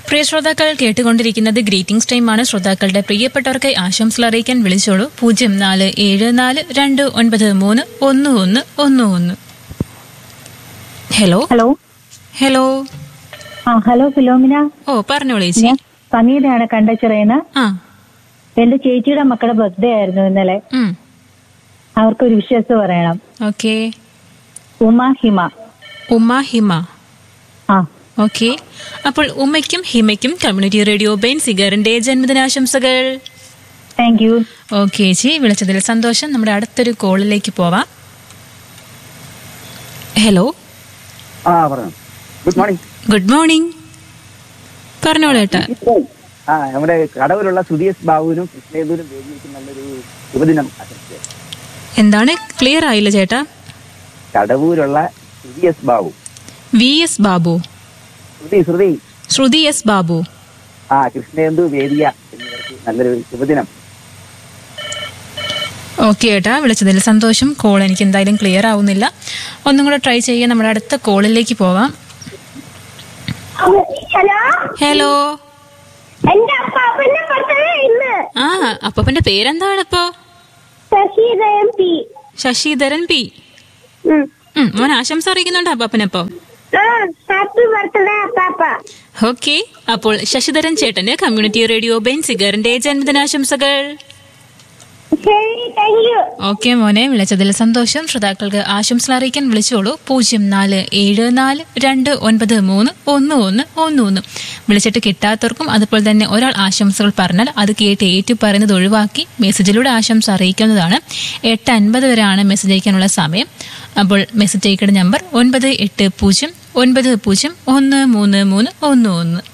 പ്രിയ ശ്രോതാക്കൾ കേട്ടുകൊണ്ടിരിക്കുന്നത് ഗ്രീറ്റിംഗ്സ് ടൈമാണ് ശ്രോതാക്കളുടെ പ്രിയപ്പെട്ടവർക്ക് ആശംസകൾ അറിയിക്കാൻ വിളിച്ചോളൂ പൂജ്യം നാല് ഏഴ് നാല് രണ്ട് ഒൻപത് മൂന്ന് ഒന്ന് ഒന്ന് ഒന്ന് ഒന്ന് ഹലോ ഹലോ ഹലോ ആ ഹലോ ഫിലോമിന ഓ പറഞ്ഞോളൂ ചേച്ചി ഞാൻ സമീരയാണ് കണ്ടച്ചിറയുന്ന ആ എന്റെ ചേച്ചിയുടെ മക്കളുടെ ബർത്ത്ഡേ ആയിരുന്നു ഇന്നലെ ഉം അവർക്കൊരു വിശ്വാസം പറയണം ഓക്കെ ഉമ ഹിമ ഉമ്മ ഹിമ ആ ഓക്കെ അപ്പോൾ ഉമ്മയ്ക്കും ഹിമയ്ക്കും കമ്മ്യൂണിറ്റി റേഡിയോ ബെൻ സിഗറിന്റെ ജന്മദിനാശംസകൾ താങ്ക് യു ഓക്കെ ചേച്ചി വിളിച്ചതിൽ സന്തോഷം നമ്മുടെ അടുത്തൊരു കോളിലേക്ക് പോവാം ഹലോ ആ പറഞ്ഞു ഗുഡ് മോർണിംഗ് ഗുഡ് മോർണിംഗ് പറഞ്ഞോളൂ ഏട്ടാ ആ നമ്മുടെ കടവിലുള്ള സുധീഷ് ബാബുവിനും കൃഷ്ണേതുവിനും ദേവിക്കും നല്ലൊരു ശുഭദിനം ആശംസിക്കുക എന്താണ് ക്ലിയർ ആയില്ല ചേട്ടാ കടവൂരുള്ള Sruthi S Babu V S Babu Sruthi Sruthi Sruthi S Babu ആ കൃഷ്ണേന്ദു വേദിയ എന്നിവർക്ക് നല്ലൊരു ശുഭദിനം ഓക്കെ ഏട്ടാ വിളിച്ചതിൽ സന്തോഷം കോൾ എനിക്ക് എന്തായാലും ക്ലിയർ ആവുന്നില്ല ഒന്നും കൂടെ ട്രൈ ചെയ്യാൻ നമ്മുടെ അടുത്ത കോളിലേക്ക് പോവാം ഹലോ ഹലോ എന്റെ അപ്പാപ്പന്റെ ബർത്ത്ഡേ ഇന്ന് ആ അപ്പന്റെ പേരെന്താണ് ഇപ്പോ ശശീത എം പി ശശിധരൻ പി ഉം. ഉം, മോൻ ആശംസ അറിയിക്കുന്നുണ്ട് അപ്പാപ്പനപ്പോ ആ ഹാപ്പി ബർത്ത്ഡേ അപ്പാപ്പ ഓക്കെ അപ്പോൾ ശശിധരൻ ചേട്ടന് കമ്മ്യൂണിറ്റി റേഡിയോ ബെൻ സിഗറിന്റെ ജന്മദിനാശംസകൾ ശരി താങ്ക് യു ഓക്കെ മോനെ വിളിച്ചതിൽ സന്തോഷം ശ്രോതാക്കൾക്ക് ആശംസ അറിയിക്കാൻ വിളിച്ചോളൂ പൂജ്യം നാല് ഏഴ് നാല് രണ്ട് ഒൻപത് മൂന്ന് ഒന്ന് ഒന്ന് ഒന്ന് ഒന്ന് വിളിച്ചിട്ട് കിട്ടാത്തവർക്കും അതുപോലെ തന്നെ ഒരാൾ ആശംസകൾ പറഞ്ഞാൽ അത് കേട്ട് ഏറ്റു പറയുന്നത് ഒഴിവാക്കി മെസ്സേജിലൂടെ ആശംസ അറിയിക്കുന്നതാണ് എട്ട് അൻപത് വരെയാണ് മെസ്സേജ് അയക്കാനുള്ള സമയം അപ്പോൾ മെസ്സേജ് അയക്കേണ്ട നമ്പർ ഒൻപത് എട്ട് പൂജ്യം ഒൻപത് പൂജ്യം ഒന്ന് മൂന്ന് മൂന്ന് ഒന്ന് ഒന്ന്